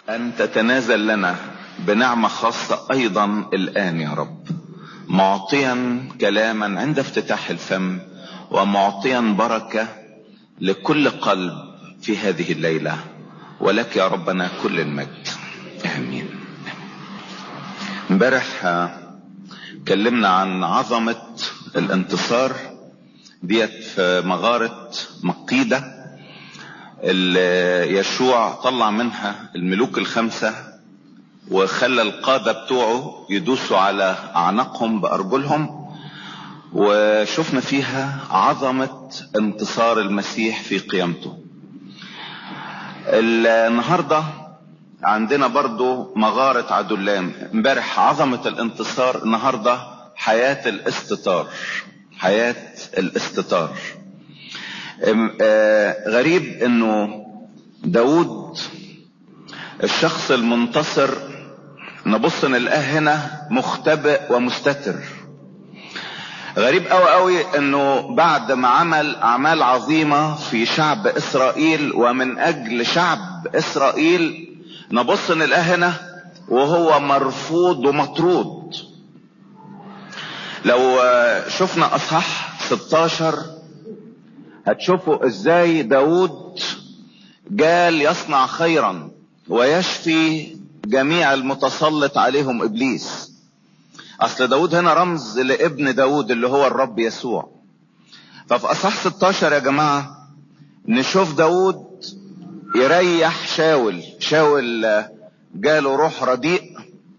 أن تتنازل لنا بنعمة خاصة أيضا الآن يا رب معطيا كلاما عند افتتاح الفم ومعطيا بركة لكل قلب في هذه الليلة ولك يا ربنا كل المجد امين امبارح كلمنا عن عظمة الانتصار ديت في مغارة مقيدة اللي يشوع طلع منها الملوك الخمسة وخلى القادة بتوعه يدوسوا على اعناقهم بارجلهم وشفنا فيها عظمة انتصار المسيح في قيامته النهاردة عندنا برضو مغارة عدلام امبارح عظمة الانتصار النهاردة حياة الاستتار حياة الاستتار غريب انه داود الشخص المنتصر نبص نلقاه هنا مختبئ ومستتر غريب قوي قوي انه بعد ما عمل اعمال عظيمة في شعب اسرائيل ومن اجل شعب اسرائيل نبص نلقاه هنا وهو مرفوض ومطرود لو شفنا اصحاح 16 هتشوفوا ازاي داود جال يصنع خيرا ويشفي جميع المتسلط عليهم ابليس اصل داود هنا رمز لابن داود اللي هو الرب يسوع ففي اصحاح 16 يا جماعة نشوف داود يريح شاول شاول جاله روح رديء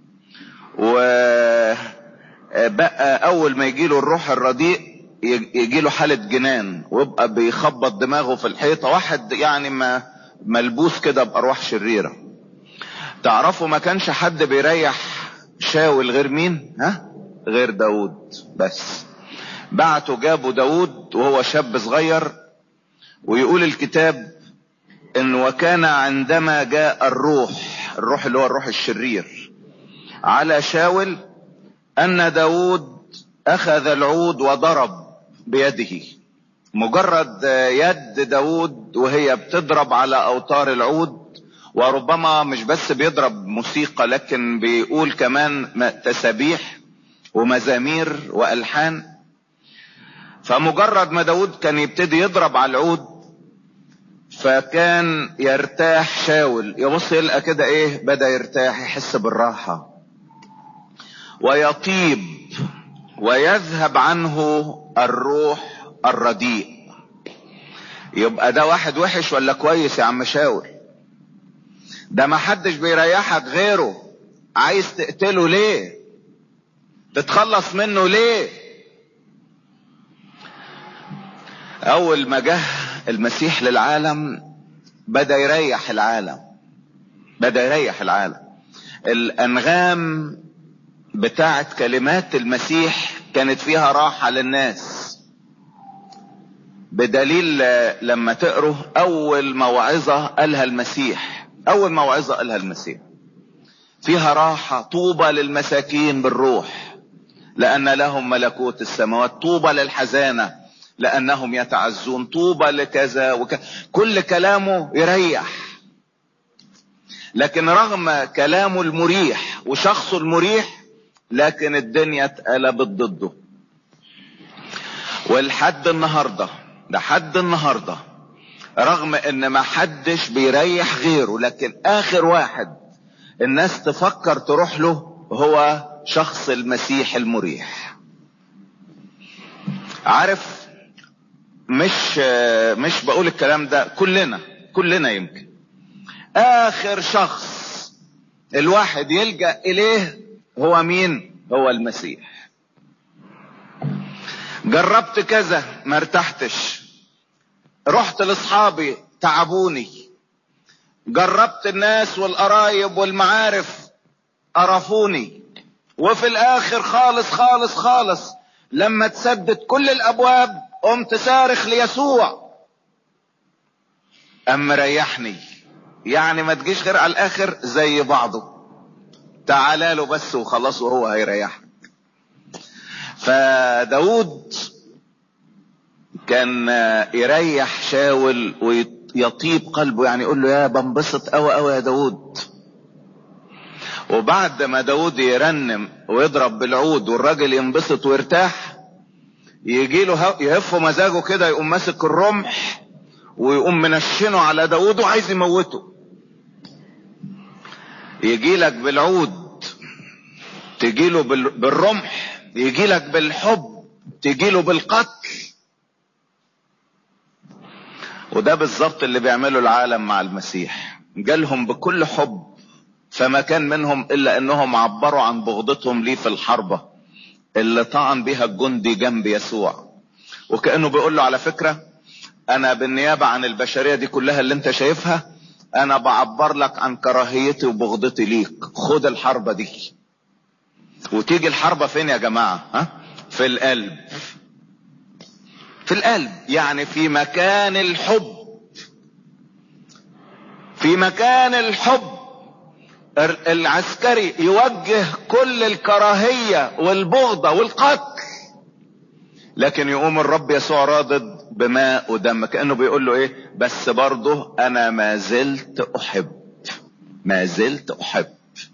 وبقى اول ما يجيله الروح الرديء يجيله حالة جنان ويبقى بيخبط دماغه في الحيطة واحد يعني ما ملبوس كده بارواح شريرة تعرفوا ما كانش حد بيريح شاول غير مين ها غير داود بس بعتوا جابوا داود وهو شاب صغير ويقول الكتاب ان وكان عندما جاء الروح الروح اللي هو الروح الشرير على شاول ان داود اخذ العود وضرب بيده مجرد يد داود وهي بتضرب على اوتار العود وربما مش بس بيضرب موسيقى لكن بيقول كمان تسابيح ومزامير والحان فمجرد ما داود كان يبتدي يضرب على العود فكان يرتاح شاول يبص يلقى كده ايه بدا يرتاح يحس بالراحة ويطيب ويذهب عنه الروح الرديء يبقى ده واحد وحش ولا كويس يا عم شاول ده ما حدش بيريحك غيره عايز تقتله ليه تتخلص منه ليه اول ما جه المسيح للعالم بدا يريح العالم بدا يريح العالم الانغام بتاعت كلمات المسيح كانت فيها راحة للناس بدليل لما تقروا اول موعظة قالها المسيح اول موعظة قالها المسيح فيها راحة طوبى للمساكين بالروح لان لهم ملكوت السماوات طوبى للحزانة لانهم يتعزون طوبى لكذا وكذا كل كلامه يريح لكن رغم كلامه المريح وشخصه المريح لكن الدنيا اتقلبت ضده ولحد النهارده لحد النهارده رغم ان ما حدش بيريح غيره لكن اخر واحد الناس تفكر تروح له هو شخص المسيح المريح عارف مش مش بقول الكلام ده كلنا كلنا يمكن اخر شخص الواحد يلجأ اليه هو مين هو المسيح جربت كذا ما ارتحتش رحت لاصحابي تعبوني جربت الناس والقرايب والمعارف قرفوني وفي الاخر خالص خالص خالص لما تسدد كل الابواب قمت صارخ ليسوع ام ريحني يعني ما تجيش غير على الاخر زي بعضه تعالى له بس وخلاص وهو هيريحك فداود كان يريح شاول ويطيب قلبه يعني يقول له يا بنبسط قوي قوي يا داود وبعد ما داود يرنم ويضرب بالعود والراجل ينبسط ويرتاح يجي له يهف مزاجه كده يقوم ماسك الرمح ويقوم منشنه على داود وعايز يموته يجي لك بالعود تجي له بالرمح يجي لك بالحب تجي له بالقتل وده بالظبط اللي بيعمله العالم مع المسيح جالهم بكل حب فما كان منهم الا انهم عبروا عن بغضتهم ليه في الحربة اللي طعن بها الجندي جنب يسوع وكأنه بيقول له على فكرة انا بالنيابة عن البشرية دي كلها اللي انت شايفها انا بعبر لك عن كراهيتي وبغضتي ليك خد الحربة دي وتيجي الحربة فين يا جماعة ها في القلب في القلب يعني في مكان الحب في مكان الحب العسكري يوجه كل الكراهية والبغضة والقتل لكن يقوم الرب يسوع رادد بماء ودم كأنه بيقول له ايه بس برضه انا ما زلت احب ما زلت احب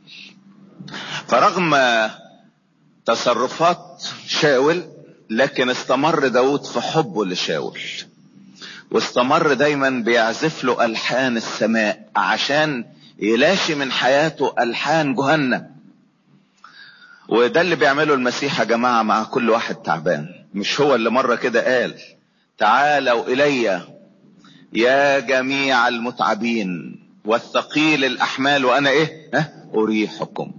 فرغم تصرفات شاول لكن استمر داود في حبه لشاول واستمر دايما بيعزف له الحان السماء عشان يلاشي من حياته الحان جهنم وده اللي بيعمله المسيح يا جماعة مع كل واحد تعبان مش هو اللي مرة كده قال تعالوا الي يا جميع المتعبين والثقيل الاحمال وانا ايه ها اريحكم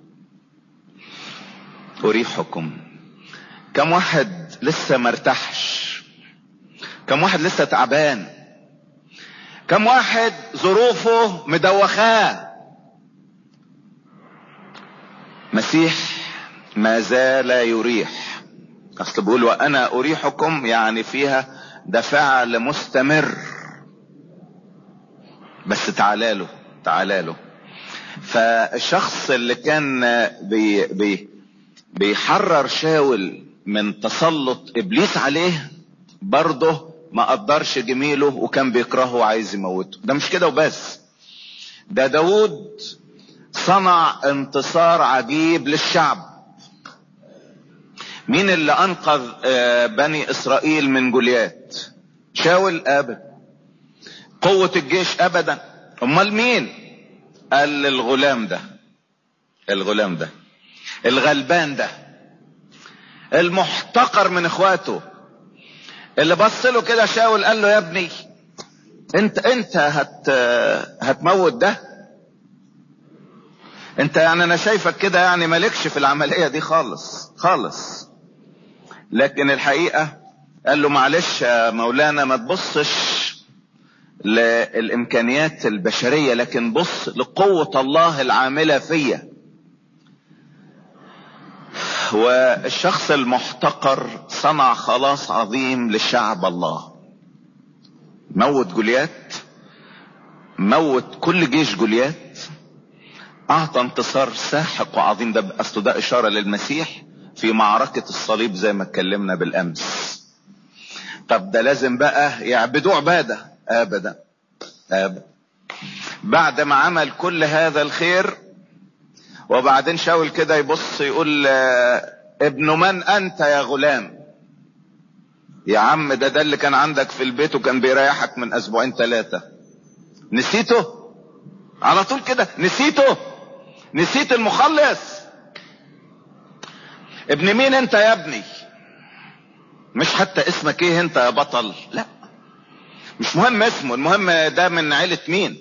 اريحكم كم واحد لسه مرتاحش كم واحد لسه تعبان كم واحد ظروفه مدوخاه مسيح ما زال يريح اصل بيقول وانا اريحكم يعني فيها ده فعل مستمر بس تعالى له تعالى له فالشخص اللي كان بي بي بيحرر شاول من تسلط ابليس عليه برضه ما قدرش جميله وكان بيكرهه وعايز يموته ده مش كده وبس ده داود صنع انتصار عجيب للشعب مين اللي انقذ بني اسرائيل من جوليات شاول ابدا قوة الجيش ابدا امال مين قال الغلام ده الغلام ده الغلبان ده المحتقر من اخواته اللي بص له كده شاول قال له يا ابني انت انت هت هتموت ده انت يعني انا شايفك كده يعني مالكش في العملية دي خالص خالص لكن الحقيقة قال له معلش يا مولانا ما تبصش للامكانيات البشرية لكن بص لقوة الله العاملة فيا والشخص المحتقر صنع خلاص عظيم لشعب الله موت جوليات موت كل جيش جوليات اعطى انتصار ساحق وعظيم ده اصله ده اشارة للمسيح في معركة الصليب زي ما اتكلمنا بالامس طب ده لازم بقى يعبدوا عبادة ابدا ابدا بعد ما عمل كل هذا الخير وبعدين شاول كده يبص يقول ابن من انت يا غلام يا عم ده ده اللي كان عندك في البيت وكان بيريحك من اسبوعين ثلاثة نسيته على طول كده نسيته نسيت المخلص ابن مين انت يا ابني مش حتى اسمك ايه انت يا بطل لا مش مهم اسمه المهم ده من عيلة مين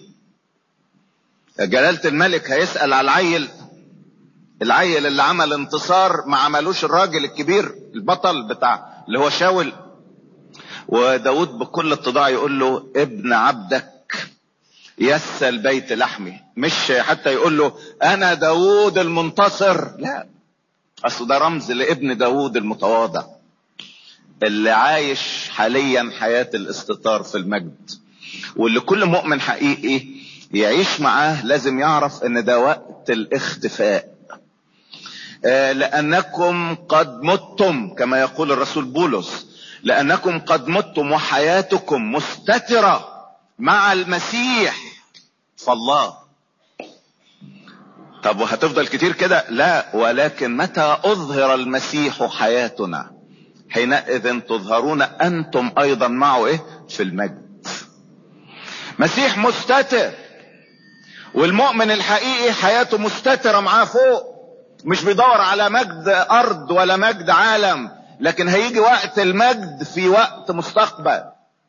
جلالة الملك هيسأل على العيل العيل اللي عمل انتصار ما عملوش الراجل الكبير البطل بتاع اللي هو شاول وداود بكل اتضاع يقول له ابن عبدك يس البيت لحمي مش حتى يقول له انا داود المنتصر لا اصل ده رمز لابن داود المتواضع اللي عايش حاليا حياة الاستطار في المجد واللي كل مؤمن حقيقي يعيش معاه لازم يعرف ان ده وقت الاختفاء آه لانكم قد متم كما يقول الرسول بولس لانكم قد متم وحياتكم مستترة مع المسيح فالله طب وهتفضل كتير كده لا ولكن متى اظهر المسيح حياتنا حينئذ تظهرون انتم ايضا معه ايه في المجد مسيح مستتر والمؤمن الحقيقي حياته مستترة معاه فوق مش بيدور على مجد ارض ولا مجد عالم لكن هيجي وقت المجد في وقت مستقبل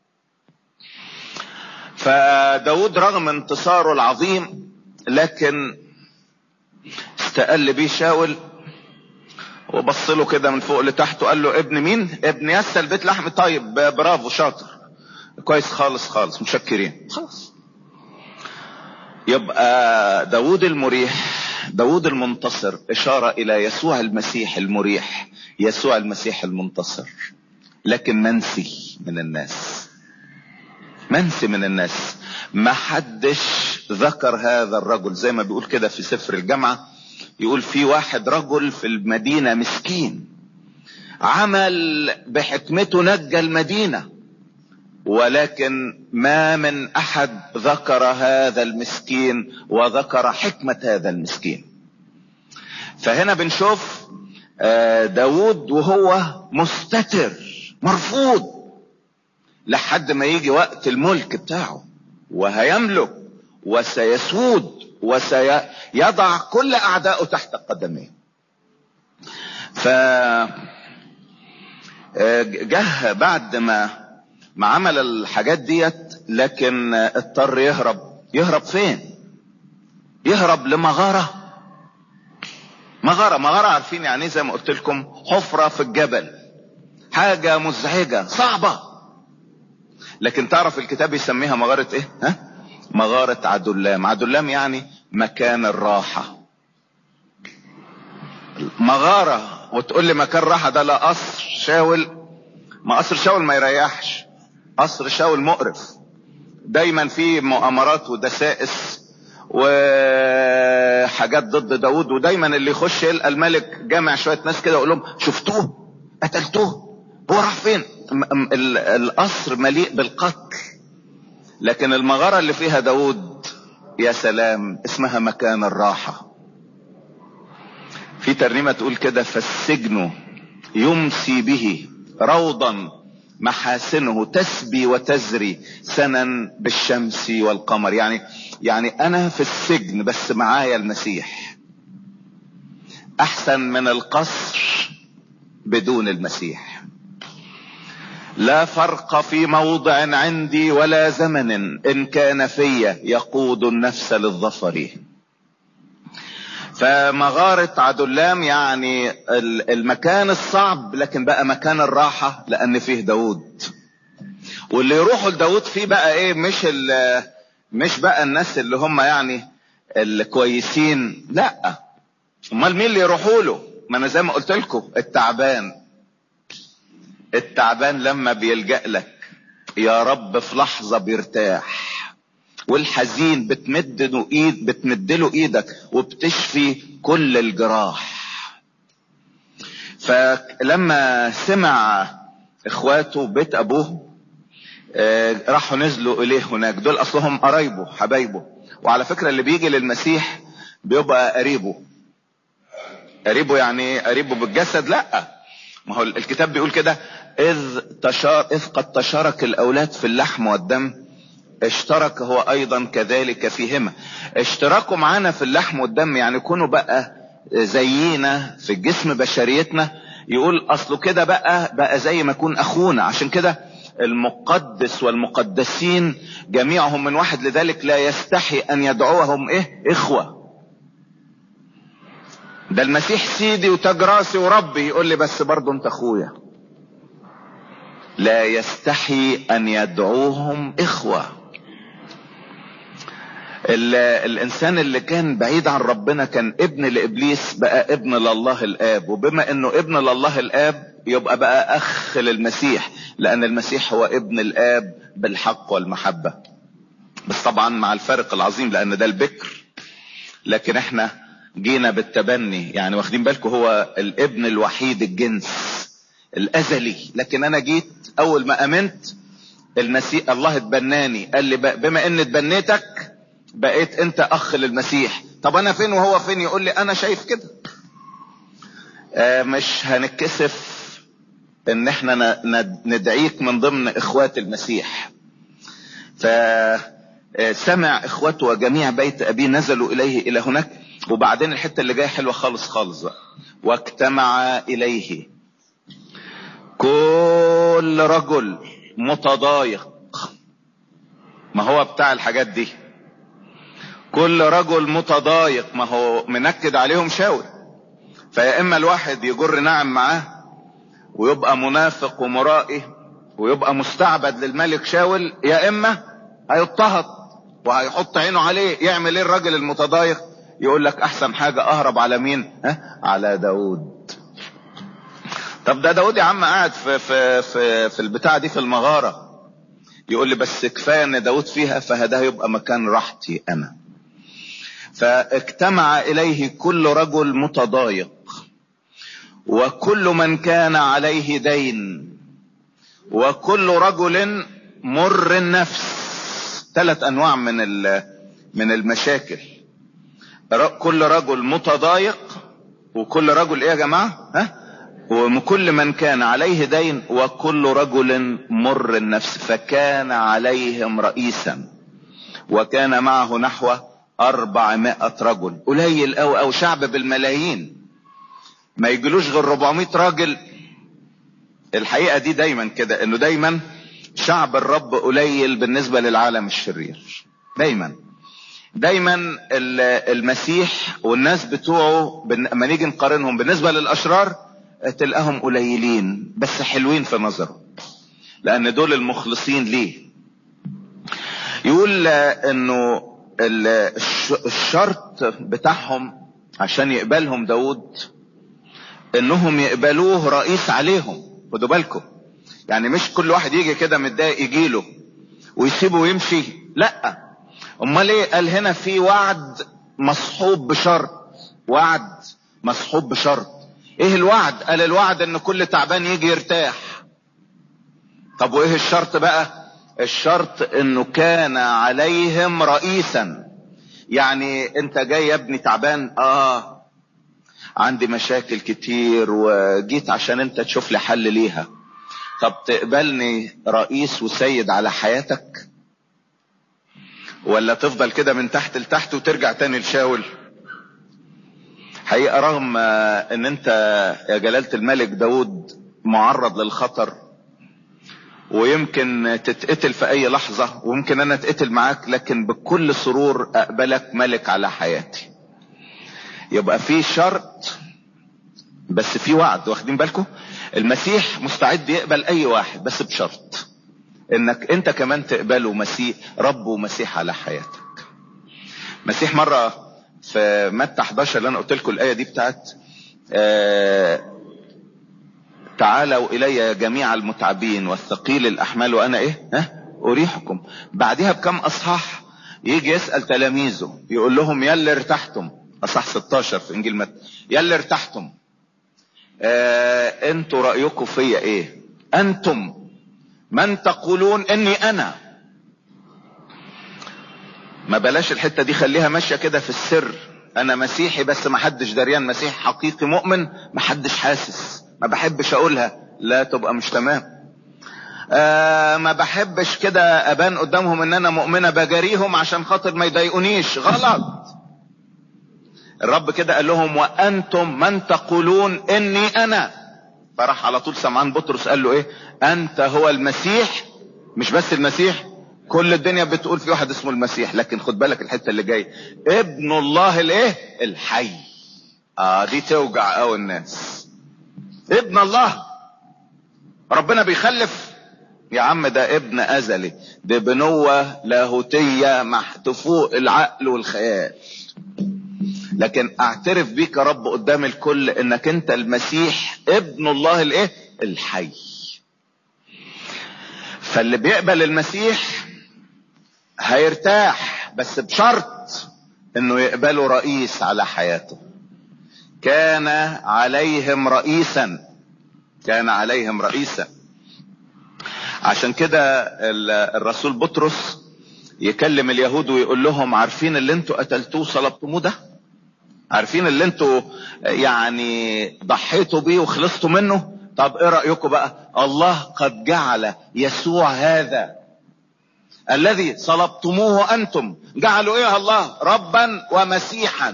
فداود رغم انتصاره العظيم لكن استقل بيه شاول وبص له كده من فوق لتحت وقال له ابن مين ابن يسى البيت لحم طيب برافو شاطر كويس خالص خالص مشكرين خلاص يبقى داود المريح داود المنتصر اشارة الى يسوع المسيح المريح يسوع المسيح المنتصر لكن منسي من الناس منسي من الناس ما حدش ذكر هذا الرجل زي ما بيقول كده في سفر الجامعة يقول في واحد رجل في المدينة مسكين عمل بحكمته نجى المدينة ولكن ما من احد ذكر هذا المسكين وذكر حكمة هذا المسكين فهنا بنشوف داود وهو مستتر مرفوض لحد ما يجي وقت الملك بتاعه وهيملك وسيسود وسيضع كل اعدائه تحت قدميه ف جه بعد ما ما عمل الحاجات ديت لكن اضطر يهرب يهرب فين يهرب لمغارة مغارة مغارة عارفين يعني زي ما قلت لكم حفرة في الجبل حاجة مزعجة صعبة لكن تعرف الكتاب يسميها مغارة ايه ها مغارة عدلام عدلام يعني مكان الراحة مغارة وتقول لي مكان راحة ده لا قصر شاول ما قصر شاول ما يريحش قصر شاول مقرف دايما في مؤامرات ودسائس وحاجات ضد داود ودايما اللي يخش يلقى الملك جامع شوية ناس كده يقول لهم شفتوه قتلتوه هو راح فين القصر مليء بالقتل لكن المغارة اللي فيها داود يا سلام اسمها مكان الراحة في ترنيمة تقول كده فالسجن يمسي به روضا محاسنه تسبي وتزري سنا بالشمس والقمر يعني يعني انا في السجن بس معايا المسيح احسن من القصر بدون المسيح لا فرق في موضع عندي ولا زمن ان كان في يقود النفس للظفر فمغارة عدلام يعني المكان الصعب لكن بقى مكان الراحة لان فيه داود واللي يروحوا لداود فيه بقى ايه مش مش بقى الناس اللي هم يعني الكويسين لا امال مين اللي يروحوا له ما انا زي ما قلت لكم التعبان التعبان لما بيلجأ لك يا رب في لحظة بيرتاح والحزين بتمد له ايد بتمد له ايدك وبتشفي كل الجراح فلما سمع اخواته بيت ابوه آه راحوا نزلوا اليه هناك دول اصلهم قرايبه حبايبه وعلى فكرة اللي بيجي للمسيح بيبقى قريبه قريبه يعني قريبه بالجسد لا ما هو الكتاب بيقول كده اذ تشار اذ قد تشارك الاولاد في اللحم والدم اشترك هو ايضا كذلك فيهما اشتراكوا معانا في اللحم والدم يعني كونوا بقى زينا في الجسم بشريتنا يقول اصله كده بقى بقى زي ما يكون اخونا عشان كده المقدس والمقدسين جميعهم من واحد لذلك لا يستحي ان يدعوهم ايه اخوة ده المسيح سيدي وتاج راسي وربي يقول لي بس برضه انت اخويا لا يستحي ان يدعوهم اخوه الانسان اللي كان بعيد عن ربنا كان ابن لابليس بقى ابن لله الاب وبما انه ابن لله الاب يبقى بقى اخ للمسيح لان المسيح هو ابن الاب بالحق والمحبة بس طبعا مع الفرق العظيم لان ده البكر لكن احنا جينا بالتبني يعني واخدين بالكم هو الابن الوحيد الجنس الازلي لكن انا جيت اول ما امنت المسيح الله اتبناني قال لي بما ان اتبنيتك بقيت انت اخ للمسيح طب انا فين وهو فين يقول لي انا شايف كده آه مش هنتكسف ان احنا ندعيك من ضمن اخوات المسيح فسمع اخوته وجميع بيت ابيه نزلوا اليه الى هناك وبعدين الحتة اللي جاية حلوة خالص خالص بقى واجتمع اليه كل رجل متضايق ما هو بتاع الحاجات دي كل رجل متضايق ما هو منكد عليهم شاور فيا اما الواحد يجر نعم معاه ويبقى منافق ومرائي ويبقى مستعبد للملك شاول يا اما هيضطهد وهيحط عينه عليه يعمل ايه الراجل المتضايق يقول لك احسن حاجة اهرب على مين ها على داود طب ده داود يا عم قاعد في في في في البتاع دي في المغارة يقول لي بس كفاية ان داود فيها فهذا يبقى مكان راحتي انا فاجتمع اليه كل رجل متضايق وكل من كان عليه دين وكل رجل مر النفس ثلاث انواع من من المشاكل كل رجل متضايق وكل رجل ايه يا جماعه ها وكل من كان عليه دين وكل رجل مر النفس فكان عليهم رئيسا وكان معه نحو أربعمائة رجل قليل أو أو شعب بالملايين ما يجلوش غير 400 راجل الحقيقة دي دايما كده انه دايما شعب الرب قليل بالنسبة للعالم الشرير دايما دايما المسيح والناس بتوعه لما نيجي نقارنهم بالنسبة للاشرار تلقاهم قليلين بس حلوين في نظره لان دول المخلصين ليه يقول انه الشرط بتاعهم عشان يقبلهم داود انهم يقبلوه رئيس عليهم خدوا بالكم يعني مش كل واحد يجي كده متضايق يجيله ويسيبه ويمشي لا امال ايه قال هنا في وعد مصحوب بشرط وعد مصحوب بشرط ايه الوعد قال الوعد ان كل تعبان يجي يرتاح طب وايه الشرط بقى الشرط انه كان عليهم رئيسا يعني انت جاي يا ابني تعبان اه عندي مشاكل كتير وجيت عشان انت تشوف لي حل ليها طب تقبلني رئيس وسيد على حياتك ولا تفضل كده من تحت لتحت وترجع تاني لشاول حقيقة رغم ان انت يا جلالة الملك داود معرض للخطر ويمكن تتقتل في اي لحظة ويمكن انا اتقتل معاك لكن بكل سرور اقبلك ملك على حياتي يبقى في شرط بس في وعد واخدين بالكم المسيح مستعد يقبل اي واحد بس بشرط انك انت كمان تقبله مسيح رب ومسيح على حياتك مسيح مرة في متى 11 اللي انا قلت لكم الايه دي بتاعت آه تعالوا الي جميع المتعبين والثقيل الاحمال وانا ايه ها اريحكم بعدها بكم اصحاح يجي يسال تلاميذه يقول لهم يا اللي ارتحتم اصح 16 في انجيل متى يا اللي ارتحتم آه انتوا رايكم فيا ايه انتم من تقولون اني انا ما بلاش الحتة دي خليها ماشية كده في السر انا مسيحي بس ما حدش دريان مسيحي حقيقي مؤمن ما حدش حاسس ما بحبش اقولها لا تبقى مش تمام آه ما بحبش كده ابان قدامهم ان انا مؤمنة بجاريهم عشان خاطر ما يضايقونيش غلط الرب كده قال لهم وانتم من تقولون اني انا فراح على طول سمعان بطرس قال له ايه انت هو المسيح مش بس المسيح كل الدنيا بتقول في واحد اسمه المسيح لكن خد بالك الحته اللي جايه ابن الله الايه الحي اه دي توجع قوي الناس ابن الله ربنا بيخلف يا عم ده ابن ازلي دي بنوة لاهوتية محتفوق العقل والخيال لكن اعترف بيك يا رب قدام الكل انك انت المسيح ابن الله الايه الحي فاللي بيقبل المسيح هيرتاح بس بشرط انه يقبله رئيس على حياته كان عليهم رئيسا كان عليهم رئيسا عشان كده الرسول بطرس يكلم اليهود ويقول لهم عارفين اللي انتوا قتلتوه صلبتموه ده عارفين اللي انتوا يعني ضحيتوا بيه وخلصتوا منه طب ايه رأيكم بقى الله قد جعل يسوع هذا الذي صلبتموه انتم جعلوا ايه الله ربا ومسيحا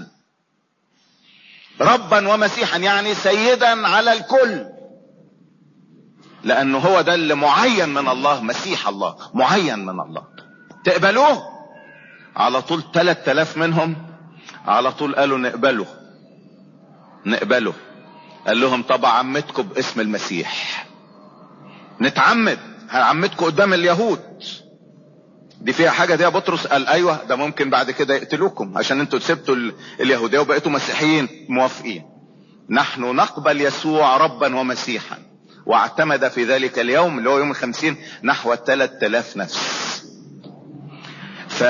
ربا ومسيحا يعني سيدا على الكل لانه هو ده اللي معين من الله مسيح الله معين من الله تقبلوه على طول 3000 منهم على طول قالوا نقبله نقبله قال لهم طب عمتكم باسم المسيح نتعمد هنعمدكم قدام اليهود دي فيها حاجة دي يا بطرس قال ايوه ده ممكن بعد كده يقتلوكم عشان انتوا سبتوا اليهودية وبقيتوا مسيحيين موافقين نحن نقبل يسوع ربا ومسيحا واعتمد في ذلك اليوم اللي هو يوم الخمسين نحو 3000 نفس ف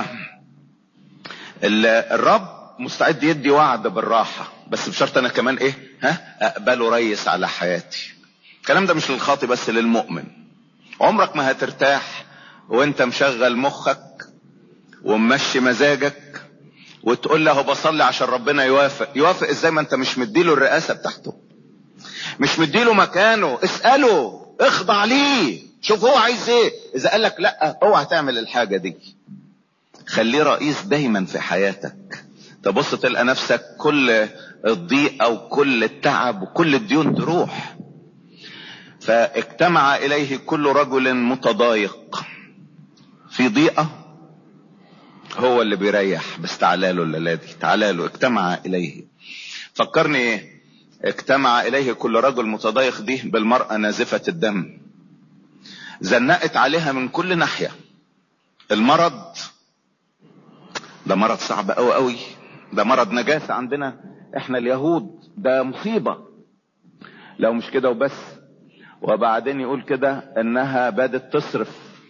الرب مستعد يدي وعد بالراحة بس بشرط انا كمان ايه ها اقبله ريس على حياتي الكلام ده مش للخاطي بس للمؤمن عمرك ما هترتاح وانت مشغل مخك وممشي مزاجك وتقول له بصلي عشان ربنا يوافق يوافق ازاي ما انت مش مديله الرئاسة بتاعته مش مديله مكانه اسأله اخضع ليه شوف هو عايز ايه اذا قال لك لا اوعى تعمل الحاجة دي خليه رئيس دايما في حياتك تبص تلقى نفسك كل الضيق او كل التعب وكل الديون تروح فاجتمع اليه كل رجل متضايق في ضيقة هو اللي بيريح بس تعالى له الليلة دي تعالى له اجتمع اليه فكرني ايه اجتمع اليه كل رجل متضايق دي بالمرأة نازفة الدم زنقت عليها من كل ناحية المرض ده مرض صعب قوي قوي ده مرض نجاسة عندنا احنا اليهود ده مصيبة لو مش كده وبس وبعدين يقول كده انها بدت تصرف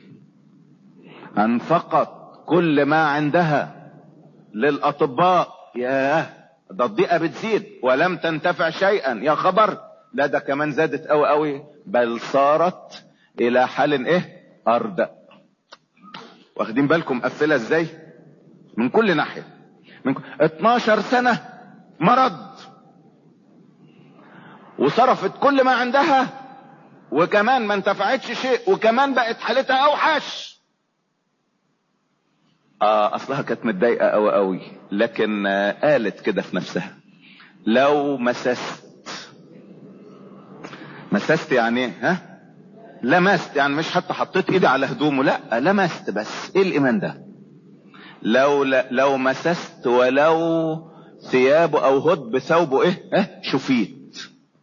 انفقت كل ما عندها للاطباء ياه ده الضيقة بتزيد ولم تنتفع شيئا يا خبر لا ده كمان زادت قوي قوي بل صارت الى حال ايه اردأ واخدين بالكم قفلة ازاي من كل ناحية من 12 سنة مرض وصرفت كل ما عندها وكمان ما انتفعتش شيء وكمان بقت حالتها اوحش آه اصلها كانت متضايقة قوي قوي لكن آه قالت كده في نفسها لو مسست مسست يعني ها لمست يعني مش حتى حطيت ايدي على هدومه لا لمست بس ايه الايمان ده لو لو مسست ولو ثيابه او هد بثوبه ايه اه شفيت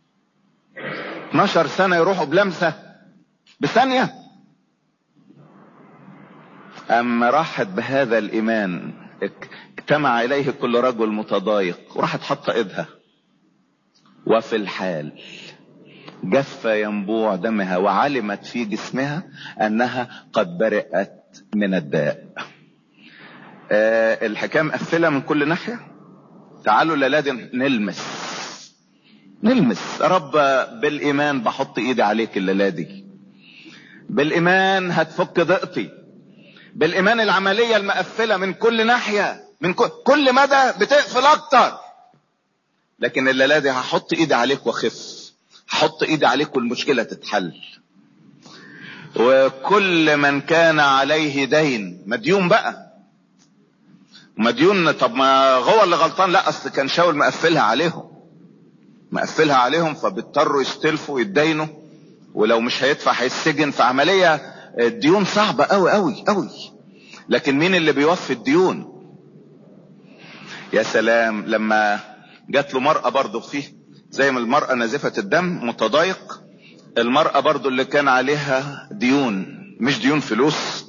12 سنة يروحوا بلمسة بثانية اما راحت بهذا الايمان اجتمع اليه كل رجل متضايق وراحت حاطة ايدها وفي الحال جف ينبوع دمها وعلمت في جسمها انها قد برئت من الداء آه الحكايه مقفله من كل ناحيه تعالوا للادي نلمس نلمس رب بالايمان بحط ايدي عليك الليله دي بالايمان هتفك ضيقتي بالايمان العمليه المقفله من كل ناحيه من كل, كل مدى بتقفل اكتر لكن الليله دي هحط ايدي عليك واخف هحط ايدي عليك والمشكله تتحل وكل من كان عليه دين مديون بقى مديون طب ما هو اللي غلطان لا اصل كان شاول مقفلها عليهم مقفلها عليهم فبيضطروا يستلفوا ويتدينوا ولو مش هيدفع هيتسجن في عمليه الديون صعبه قوي قوي قوي لكن مين اللي بيوفي الديون يا سلام لما جات له مرأة برضه فيه زي ما المرأة نازفة الدم متضايق المرأة برضه اللي كان عليها ديون مش ديون فلوس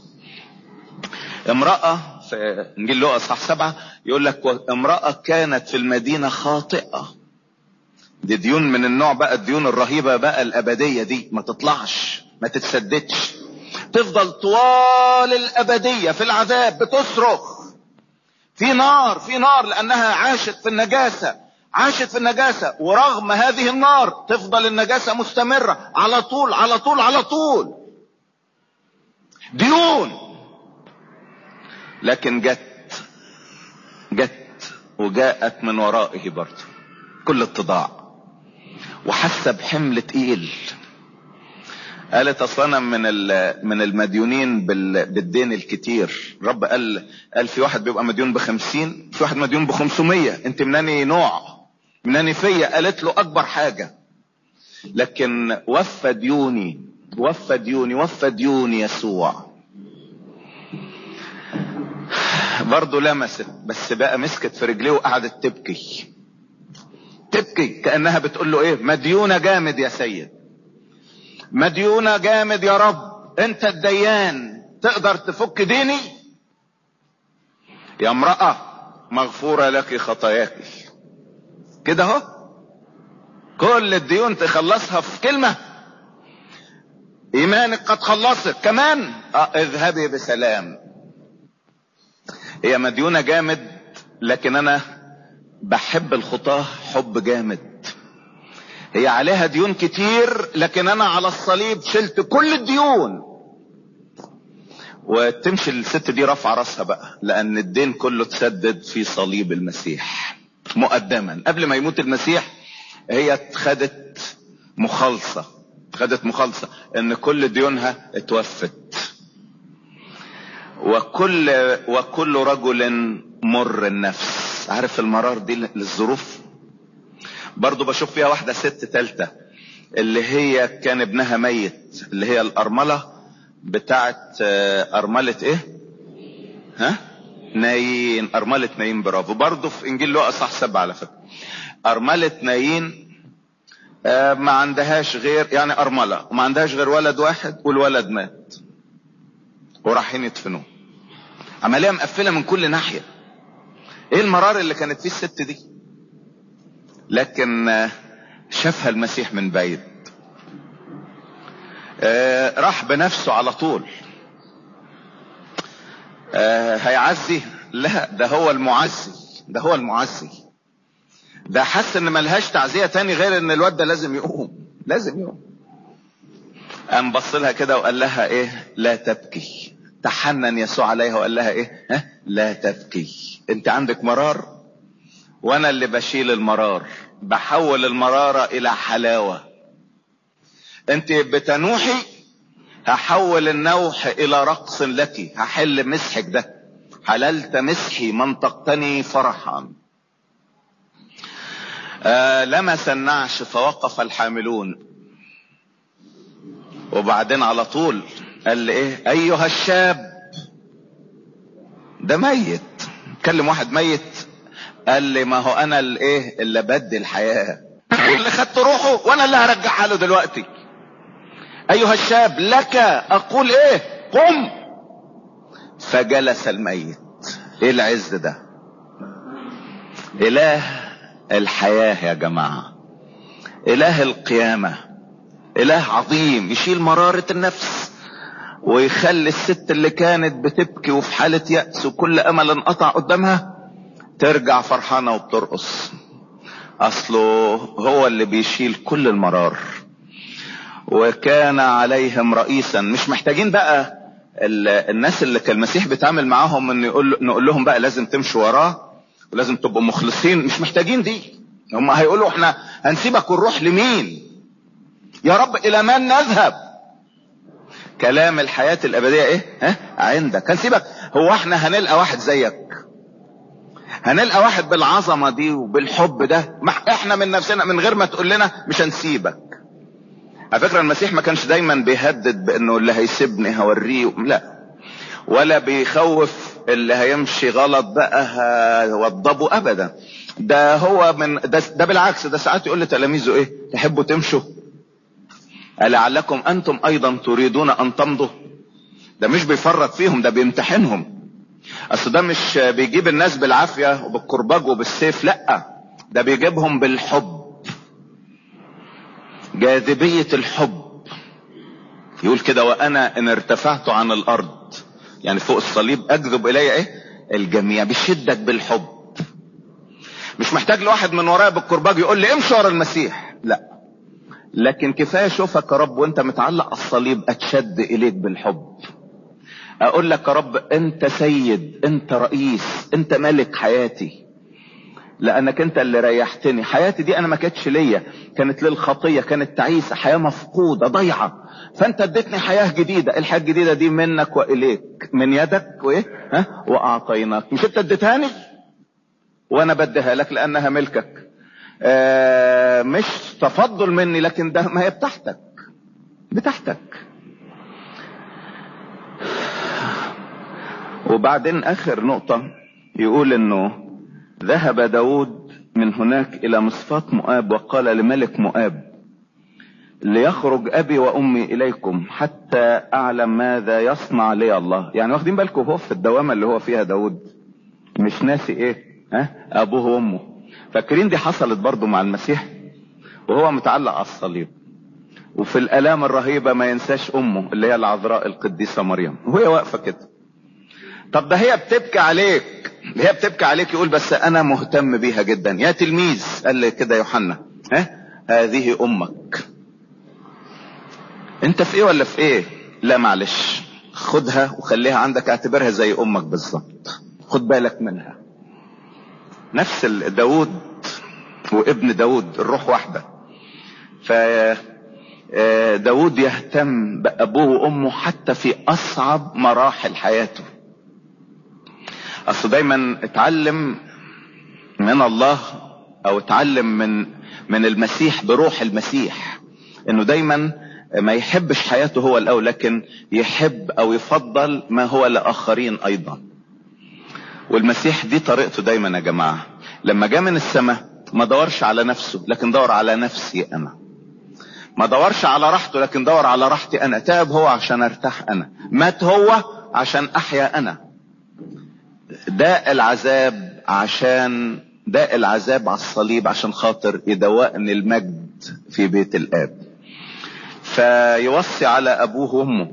امرأة في انجيل لوقا اصحاح سبعة يقول لك امرأة كانت في المدينة خاطئة دي ديون من النوع بقى الديون الرهيبة بقى الابدية دي ما تطلعش ما تتسددش تفضل طوال الابدية في العذاب بتصرخ في نار في نار لانها عاشت في النجاسة عاشت في النجاسة ورغم هذه النار تفضل النجاسة مستمرة على طول على طول على طول ديون لكن جت جت وجاءت من ورائه برضه كل اتضاع وحس بحمل تقيل قالت اصلا من من المديونين بالدين الكتير رب قال قال في واحد بيبقى مديون بخمسين في واحد مديون بخمسمية انت مناني نوع مناني فيا قالت له اكبر حاجة لكن وفى ديوني وفى ديوني وفى ديوني يسوع برضه لمست بس بقى مسكت في رجليه وقعدت تبكي تبكي كأنها بتقول له ايه مديونة جامد يا سيد مديونة جامد يا رب انت الديان تقدر تفك ديني يا امرأة مغفورة لك خطاياك كده اهو كل الديون تخلصها في كلمة ايمانك قد خلصت كمان اه اذهبي بسلام هي مديونة جامد لكن انا بحب الخطاة حب جامد هي عليها ديون كتير لكن انا على الصليب شلت كل الديون وتمشي الست دي رافعه راسها بقى لان الدين كله تسدد في صليب المسيح مقدما قبل ما يموت المسيح هي خدت مخالصه خدت مخالصه ان كل ديونها اتوفت وكل وكل رجل مر النفس عارف المرار دي للظروف برضو بشوف فيها واحدة ست تالتة اللي هي كان ابنها ميت اللي هي الأرملة بتاعت أرملة ايه ها نايين أرملة نايين برافو برضو في إنجيل لوقا صح سبعة على فكرة أرملة نايين آه ما عندهاش غير يعني أرملة وما عندهاش غير ولد واحد والولد مات ورايحين يدفنوه عملية مقفلة من كل ناحية ايه المرار اللي كانت فيه الست دي لكن شافها المسيح من بعيد آه راح بنفسه على طول آه هيعزي لا ده هو المعزي ده هو المعزي ده حس ان ملهاش تعزية تاني غير ان الواد ده لازم يقوم لازم يقوم قام بص لها كده وقال لها ايه لا تبكي تحنن يسوع عليها وقال لها ايه ها لا تبكي انت عندك مرار وانا اللي بشيل المرار بحول المرارة الى حلاوة انت بتنوحي هحول النوح الى رقص لك هحل مسحك ده حللت مسحي منطقتني فرحا آه لمس النعش فوقف الحاملون وبعدين على طول قال لي ايه ايها الشاب ده ميت كلم واحد ميت قال لي ما هو انا الايه اللي بدي الحياة واللي خدت روحه وانا اللي هرجعها له دلوقتي ايها الشاب لك اقول ايه قم فجلس الميت ايه العز ده اله الحياة يا جماعة اله القيامة اله عظيم يشيل مرارة النفس ويخلي الست اللي كانت بتبكي وفي حالة يأس وكل امل انقطع قدامها ترجع فرحانة وبترقص اصله هو اللي بيشيل كل المرار وكان عليهم رئيسا مش محتاجين بقى الناس اللي كان المسيح بيتعامل معاهم ان يقول نقول لهم بقى لازم تمشوا وراه ولازم تبقوا مخلصين مش محتاجين دي هم هيقولوا احنا هنسيبك ونروح لمين يا رب الى من نذهب كلام الحياة الابدية ايه ها عندك هنسيبك هو احنا هنلقى واحد زيك هنلقى واحد بالعظمة دي وبالحب ده احنا من نفسنا من غير ما تقول لنا مش هنسيبك على فكرة المسيح ما كانش دايما بيهدد بانه اللي هيسيبني هوريه لا ولا بيخوف اللي هيمشي غلط بقى هوضبه ابدا ده هو من ده, ده بالعكس ده ساعات يقول لتلاميذه ايه تحبوا تمشوا لعلكم انتم ايضا تريدون ان تمضوا ده مش بيفرط فيهم ده بيمتحنهم اصل ده مش بيجيب الناس بالعافية وبالكرباج وبالسيف لا ده بيجيبهم بالحب جاذبية الحب يقول كده وانا ان ارتفعت عن الارض يعني فوق الصليب اجذب الي ايه الجميع بشدك بالحب مش محتاج لواحد من ورايا بالكرباج يقول لي امشي ورا المسيح لا لكن كفايه اشوفك يا رب وانت متعلق على الصليب اتشد اليك بالحب اقول لك يا رب انت سيد انت رئيس انت ملك حياتي لانك انت اللي ريحتني حياتي دي انا ما كانتش ليا كانت للخطيه كانت تعيسه حياه مفقوده ضيعه فانت اديتني حياه جديده الحياه الجديده دي منك واليك من يدك وايه ها واعطيناك مش انت اديتهاني وانا بديها لك لانها ملكك آه مش تفضل مني لكن ده ما هي بتاعتك بتاعتك وبعدين اخر نقطة يقول انه ذهب داود من هناك الى مصفات مؤاب وقال لملك مؤاب ليخرج ابي وامي اليكم حتى اعلم ماذا يصنع لي الله يعني واخدين بالكم هو في الدوامة اللي هو فيها داود مش ناسي ايه ها ابوه وامه فاكرين دي حصلت برضو مع المسيح وهو متعلق على الصليب وفي الالام الرهيبة ما ينساش امه اللي هي العذراء القديسة مريم وهي واقفة كده طب ده هي بتبكي عليك هي بتبكي عليك يقول بس انا مهتم بيها جدا يا تلميذ قال لي كده يوحنا ها هذه امك انت في ايه ولا في ايه لا معلش خدها وخليها عندك اعتبرها زي امك بالظبط خد بالك منها نفس داود وابن داود الروح واحدة ف داود يهتم بأبوه وأمه حتى في أصعب مراحل حياته أصل دايما اتعلم من الله أو اتعلم من من المسيح بروح المسيح إنه دايما ما يحبش حياته هو الأول لكن يحب أو يفضل ما هو لآخرين أيضا والمسيح دي طريقته دايما يا جماعة لما جاء من السماء ما دورش على نفسه لكن دور على نفسي انا ما دورش على راحته لكن دور على راحتي انا تعب هو عشان ارتاح انا مات هو عشان احيا انا داء العذاب عشان داء العذاب على الصليب عشان خاطر يدوقني المجد في بيت الاب فيوصي على ابوه وامه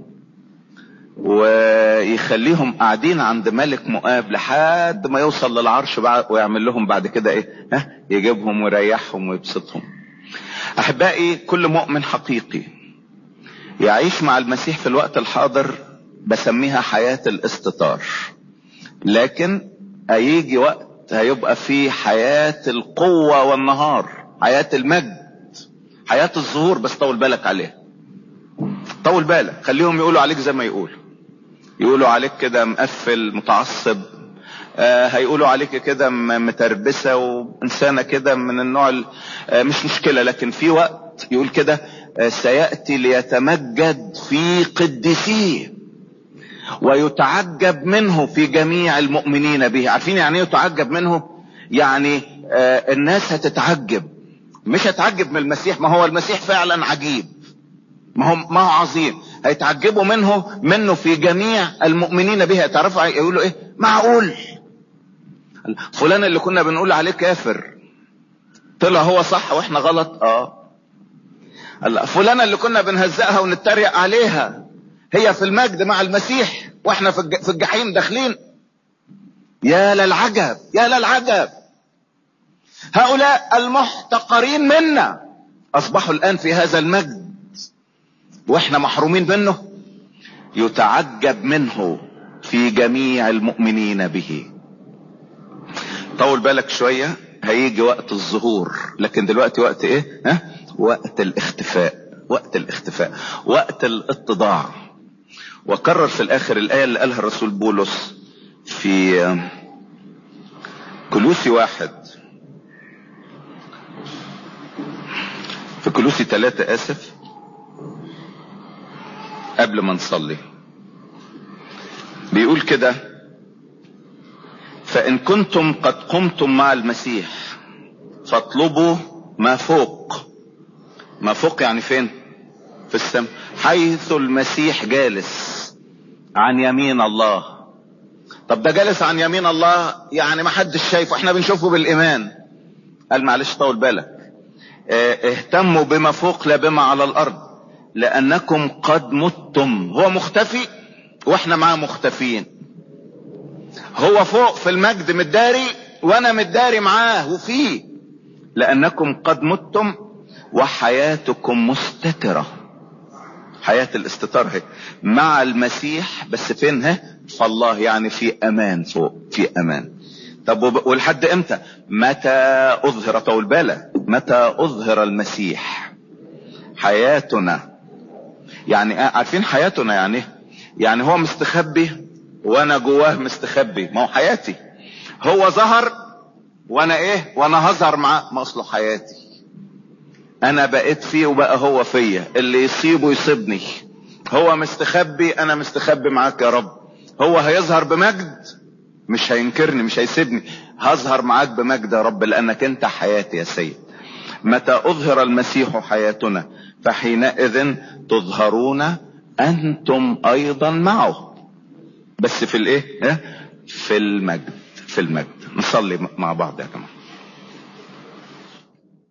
ويخليهم قاعدين عند ملك مؤاب لحد ما يوصل للعرش بعد ويعمل لهم بعد كده ايه ها يجيبهم ويريحهم ويبسطهم احبائي كل مؤمن حقيقي يعيش مع المسيح في الوقت الحاضر بسميها حياة الاستطار لكن هيجي وقت هيبقى فيه حياة القوة والنهار حياة المجد حياة الظهور بس طول بالك عليها طول بالك خليهم يقولوا عليك زي ما يقولوا يقولوا عليك كده مقفل متعصب آه هيقولوا عليك كده متربسة وإنسانة كده من النوع آه مش مشكلة لكن في وقت يقول كده آه سيأتي ليتمجد في قدسيه ويتعجب منه في جميع المؤمنين به عارفين يعني ايه يتعجب منه يعني آه الناس هتتعجب مش هتعجب من المسيح ما هو المسيح فعلا عجيب ما هو ما هو عظيم هيتعجبوا منه منه في جميع المؤمنين به تعرفوا يقولوا ايه معقول فلان اللي كنا بنقول عليه كافر طلع هو صح واحنا غلط اه فلانة اللي كنا بنهزقها ونتريق عليها هي في المجد مع المسيح واحنا في الجحيم داخلين يا للعجب يا للعجب هؤلاء المحتقرين منا اصبحوا الان في هذا المجد واحنا محرومين منه يتعجب منه في جميع المؤمنين به طول بالك شوية هيجي وقت الظهور لكن دلوقتي وقت ايه ها وقت الاختفاء وقت الاختفاء وقت الاتضاع وكرر في الاخر الايه اللي قالها الرسول بولس في كلوسي واحد في كلوسي ثلاثة اسف قبل ما نصلي بيقول كده فان كنتم قد قمتم مع المسيح فاطلبوا ما فوق ما فوق يعني فين في السماء حيث المسيح جالس عن يمين الله طب ده جالس عن يمين الله يعني ما حدش شايفه احنا بنشوفه بالايمان قال معلش طول بالك اه اهتموا بما فوق لا بما على الارض لانكم قد متم هو مختفي واحنا معاه مختفيين هو فوق في المجد متداري وانا متداري معاه وفيه لانكم قد متم وحياتكم مستترة حياة الاستتار هي مع المسيح بس فين ها فالله يعني في امان فوق في امان طب وب- ولحد امتى متى اظهر طول بالك متى اظهر المسيح حياتنا يعني آه، عارفين حياتنا يعني ايه يعني هو مستخبي وانا جواه مستخبي ما هو حياتي هو ظهر وانا ايه وانا هظهر معاه ما اصله حياتي انا بقيت فيه وبقى هو فيا اللي يصيبه يصيبني هو مستخبي انا مستخبي معاك يا رب هو هيظهر بمجد مش هينكرني مش هيسيبني هظهر معاك بمجد يا رب لانك انت حياتي يا سيد متى اظهر المسيح حياتنا فحينئذ تظهرون انتم ايضا معه بس في الايه ها؟ في المجد في المجد نصلي مع بعض يا جماعه